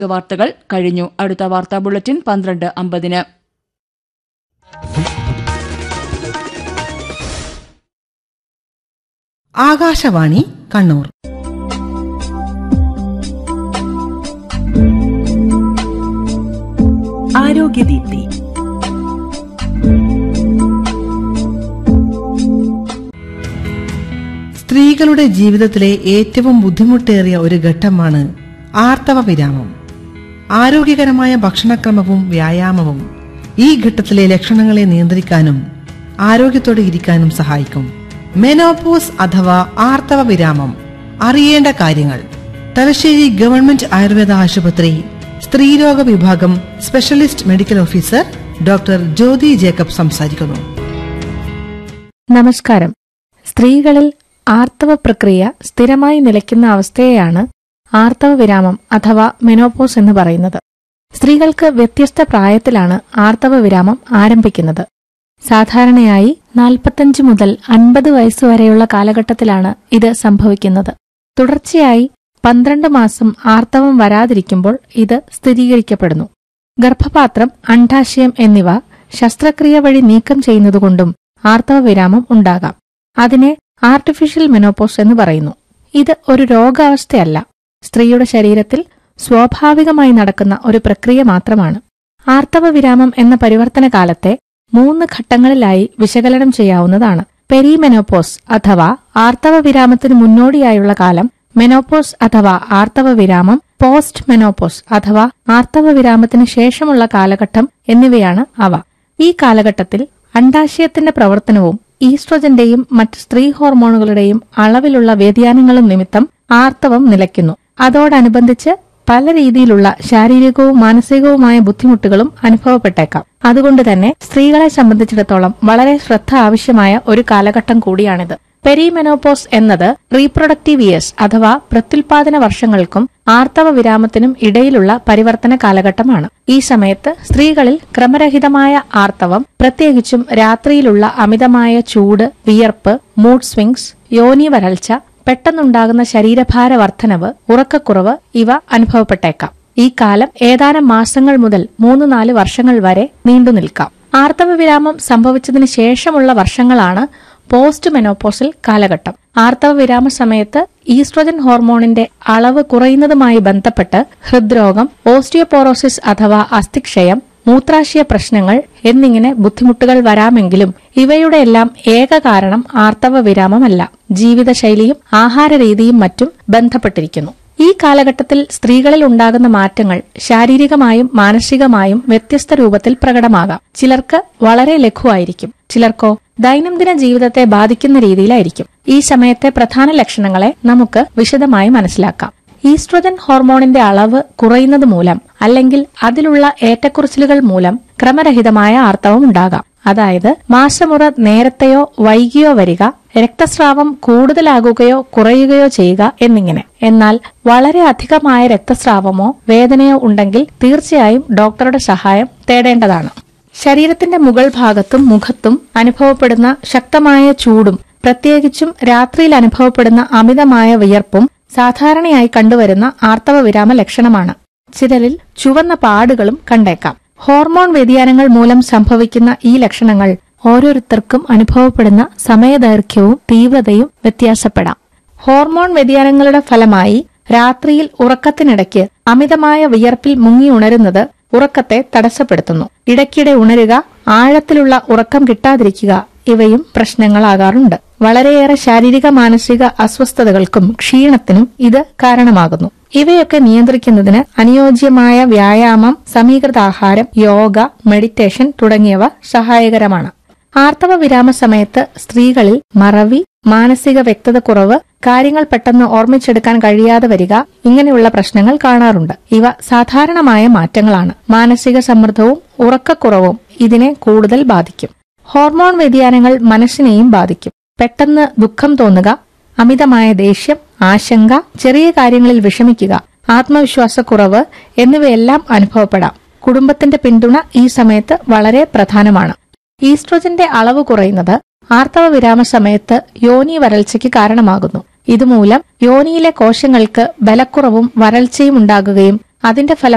വാർത്തകൾ കഴിഞ്ഞു അടുത്ത വാർത്താ ബുള്ളറ്റിൻ പന്ത്രണ്ട് അമ്പതിന് ആകാശവാണി കണ്ണൂർ ആരോഗ്യദീപ്തി സ്ത്രീകളുടെ ജീവിതത്തിലെ ഏറ്റവും ബുദ്ധിമുട്ടേറിയ ഒരു ഘട്ടമാണ് ആർത്തവ വിരാമം ആരോഗ്യകരമായ ഭക്ഷണക്രമവും വ്യായാമവും ഈ ഘട്ടത്തിലെ ലക്ഷണങ്ങളെ നിയന്ത്രിക്കാനും ആരോഗ്യത്തോടെ ഇരിക്കാനും സഹായിക്കും മെനോപോസ് അഥവാ ആർത്തവ വിരാമം അറിയേണ്ട കാര്യങ്ങൾ തലശ്ശേരി ഗവൺമെന്റ് ആയുർവേദ ആശുപത്രി സ്ത്രീരോഗ വിഭാഗം specialist medical officer doctor Jyothi Jacob സംസാരിക്കുന്നു നമസ്കാരം സ്ത്രീകളിൽ ആർത്തവ പ്രക്രിയ സ്ഥിരമായി നിലയ്ക്കുന്ന അവസ്ഥയെയാണ് ആർത്തവ വിരാമം അഥവാ മെനോപോസ് എന്ന് പറയുന്നത് സ്ത്രീകൾക്ക് വ്യത്യസ്ത പ്രായത്തിലാണ് ആർത്തവ വിരാമം ആരംഭിക്കുന്നത് സാധാരണയായി നാൽപ്പത്തഞ്ച് മുതൽ അൻപത് വയസ്സുവരെയുള്ള കാലഘട്ടത്തിലാണ് ഇത് സംഭവിക്കുന്നത് തുടർച്ചയായി പന്ത്രണ്ട് മാസം ആർത്തവം വരാതിരിക്കുമ്പോൾ ഇത് സ്ഥിരീകരിക്കപ്പെടുന്നു ഗർഭപാത്രം അണ്ഡാശയം എന്നിവ ശസ്ത്രക്രിയ വഴി നീക്കം ചെയ്യുന്നതുകൊണ്ടും ആർത്തവ വിരാമം ഉണ്ടാകാം അതിനെ ആർട്ടിഫിഷ്യൽ മെനോപോസ് എന്ന് പറയുന്നു ഇത് ഒരു രോഗാവസ്ഥയല്ല സ്ത്രീയുടെ ശരീരത്തിൽ സ്വാഭാവികമായി നടക്കുന്ന ഒരു പ്രക്രിയ മാത്രമാണ് ആർത്തവ വിരാമം എന്ന പരിവർത്തന കാലത്തെ മൂന്ന് ഘട്ടങ്ങളിലായി വിശകലനം ചെയ്യാവുന്നതാണ് പെരിമെനോപോസ് അഥവാ ആർത്തവ വിരാമത്തിന് മുന്നോടിയായുള്ള കാലം മെനോപോസ് അഥവാ ആർത്തവ വിരാമം പോസ്റ്റ് മെനോപോസ് അഥവാ ആർത്തവ വിരാമത്തിന് ശേഷമുള്ള കാലഘട്ടം എന്നിവയാണ് അവ ഈ കാലഘട്ടത്തിൽ അണ്ഡാശയത്തിന്റെ പ്രവർത്തനവും ഈസ്ട്രോജന്റെയും മറ്റ് സ്ത്രീ ഹോർമോണുകളുടെയും അളവിലുള്ള വ്യതിയാനങ്ങളും നിമിത്തം ആർത്തവം നിലയ്ക്കുന്നു അതോടനുബന്ധിച്ച് പല രീതിയിലുള്ള ശാരീരികവും മാനസികവുമായ ബുദ്ധിമുട്ടുകളും അനുഭവപ്പെട്ടേക്കാം അതുകൊണ്ട് തന്നെ സ്ത്രീകളെ സംബന്ധിച്ചിടത്തോളം വളരെ ശ്രദ്ധ ആവശ്യമായ ഒരു കാലഘട്ടം കൂടിയാണിത് പെരിമെനോപോസ് എന്നത് റീപ്രൊഡക്റ്റീവ് ഇയേഴ്സ് അഥവാ പ്രത്യുൽപാദന വർഷങ്ങൾക്കും ആർത്തവ വിരാമത്തിനും ഇടയിലുള്ള പരിവർത്തന കാലഘട്ടമാണ് ഈ സമയത്ത് സ്ത്രീകളിൽ ക്രമരഹിതമായ ആർത്തവം പ്രത്യേകിച്ചും രാത്രിയിലുള്ള അമിതമായ ചൂട് വിയർപ്പ് മൂഡ് സ്വിങ്സ് യോനി വരൾച്ച പെട്ടെന്നുണ്ടാകുന്ന ശരീരഭാര വർധനവ് ഉറക്കക്കുറവ് ഇവ അനുഭവപ്പെട്ടേക്കാം ഈ കാലം ഏതാനും മാസങ്ങൾ മുതൽ മൂന്ന് നാല് വർഷങ്ങൾ വരെ നീണ്ടു നിൽക്കാം ആർത്തവ വിരാമം സംഭവിച്ചതിന് ശേഷമുള്ള വർഷങ്ങളാണ് പോസ്റ്റ് മെനോപോസൽ കാലഘട്ടം ആർത്തവ വിരാമ സമയത്ത് ഈസ്ട്രോജൻ ഹോർമോണിന്റെ അളവ് കുറയുന്നതുമായി ബന്ധപ്പെട്ട് ഹൃദ്രോഗം ഓസ്റ്റിയോപോറോസിസ് അഥവാ അസ്ഥിക്ഷയം മൂത്രാശയ പ്രശ്നങ്ങൾ എന്നിങ്ങനെ ബുദ്ധിമുട്ടുകൾ വരാമെങ്കിലും ഇവയുടെ എല്ലാം ഏക കാരണം ആർത്തവ വിരാമമല്ല ജീവിതശൈലിയും ആഹാരരീതിയും മറ്റും ബന്ധപ്പെട്ടിരിക്കുന്നു ഈ കാലഘട്ടത്തിൽ സ്ത്രീകളിൽ ഉണ്ടാകുന്ന മാറ്റങ്ങൾ ശാരീരികമായും മാനസികമായും വ്യത്യസ്ത രൂപത്തിൽ പ്രകടമാകാം ചിലർക്ക് വളരെ ലഘുവായിരിക്കും ചിലർക്കോ ദൈനംദിന ജീവിതത്തെ ബാധിക്കുന്ന രീതിയിലായിരിക്കും ഈ സമയത്തെ പ്രധാന ലക്ഷണങ്ങളെ നമുക്ക് വിശദമായി മനസ്സിലാക്കാം ഈസ്ട്രോജൻ ഹോർമോണിന്റെ അളവ് കുറയുന്നത് മൂലം അല്ലെങ്കിൽ അതിലുള്ള ഏറ്റക്കുറച്ചിലുകൾ മൂലം ക്രമരഹിതമായ ആർത്തവം ഉണ്ടാകാം അതായത് മാസമുറ നേരത്തെയോ വൈകിയോ വരിക രക്തസ്രാവം കൂടുതലാകുകയോ കുറയുകയോ ചെയ്യുക എന്നിങ്ങനെ എന്നാൽ വളരെ അധികമായ രക്തസ്രാവമോ വേദനയോ ഉണ്ടെങ്കിൽ തീർച്ചയായും ഡോക്ടറുടെ സഹായം തേടേണ്ടതാണ് ശരീരത്തിന്റെ മുകൾ ഭാഗത്തും മുഖത്തും അനുഭവപ്പെടുന്ന ശക്തമായ ചൂടും പ്രത്യേകിച്ചും രാത്രിയിൽ അനുഭവപ്പെടുന്ന അമിതമായ വിയർപ്പും സാധാരണയായി കണ്ടുവരുന്ന ആർത്തവ വിരാമ ലക്ഷണമാണ് ചിലരിൽ ചുവന്ന പാടുകളും കണ്ടേക്കാം ഹോർമോൺ വ്യതിയാനങ്ങൾ മൂലം സംഭവിക്കുന്ന ഈ ലക്ഷണങ്ങൾ ഓരോരുത്തർക്കും അനുഭവപ്പെടുന്ന സമയദൈർഘ്യവും തീവ്രതയും വ്യത്യാസപ്പെടാം ഹോർമോൺ വ്യതിയാനങ്ങളുടെ ഫലമായി രാത്രിയിൽ ഉറക്കത്തിനിടയ്ക്ക് അമിതമായ വിയർപ്പിൽ മുങ്ങി ഉണരുന്നത് ഉറക്കത്തെ തടസ്സപ്പെടുത്തുന്നു ഇടയ്ക്കിടെ ഉണരുക ആഴത്തിലുള്ള ഉറക്കം കിട്ടാതിരിക്കുക ഇവയും പ്രശ്നങ്ങളാകാറുണ്ട് വളരെയേറെ ശാരീരിക മാനസിക അസ്വസ്ഥതകൾക്കും ക്ഷീണത്തിനും ഇത് കാരണമാകുന്നു ഇവയൊക്കെ നിയന്ത്രിക്കുന്നതിന് അനുയോജ്യമായ വ്യായാമം സമീകൃത ആഹാരം യോഗ മെഡിറ്റേഷൻ തുടങ്ങിയവ സഹായകരമാണ് ആർത്തവ വിരാമ സമയത്ത് സ്ത്രീകളിൽ മറവി മാനസിക വ്യക്തത കുറവ് കാര്യങ്ങൾ പെട്ടെന്ന് ഓർമ്മിച്ചെടുക്കാൻ കഴിയാതെ വരിക ഇങ്ങനെയുള്ള പ്രശ്നങ്ങൾ കാണാറുണ്ട് ഇവ സാധാരണമായ മാറ്റങ്ങളാണ് മാനസിക സമ്മർദ്ദവും ഉറക്കക്കുറവും ഇതിനെ കൂടുതൽ ബാധിക്കും ഹോർമോൺ വ്യതിയാനങ്ങൾ മനസ്സിനെയും ബാധിക്കും പെട്ടെന്ന് ദുഃഖം തോന്നുക അമിതമായ ദേഷ്യം ആശങ്ക ചെറിയ കാര്യങ്ങളിൽ വിഷമിക്കുക ആത്മവിശ്വാസക്കുറവ് എന്നിവയെല്ലാം അനുഭവപ്പെടാം കുടുംബത്തിന്റെ പിന്തുണ ഈ സമയത്ത് വളരെ പ്രധാനമാണ് ഈസ്ട്രോജന്റെ അളവ് കുറയുന്നത് ആർത്തവ വിരാമ സമയത്ത് യോനി വരൾച്ചയ്ക്ക് കാരണമാകുന്നു ഇതുമൂലം യോനിയിലെ കോശങ്ങൾക്ക് ബലക്കുറവും വരൾച്ചയും ഉണ്ടാകുകയും അതിന്റെ ഫലം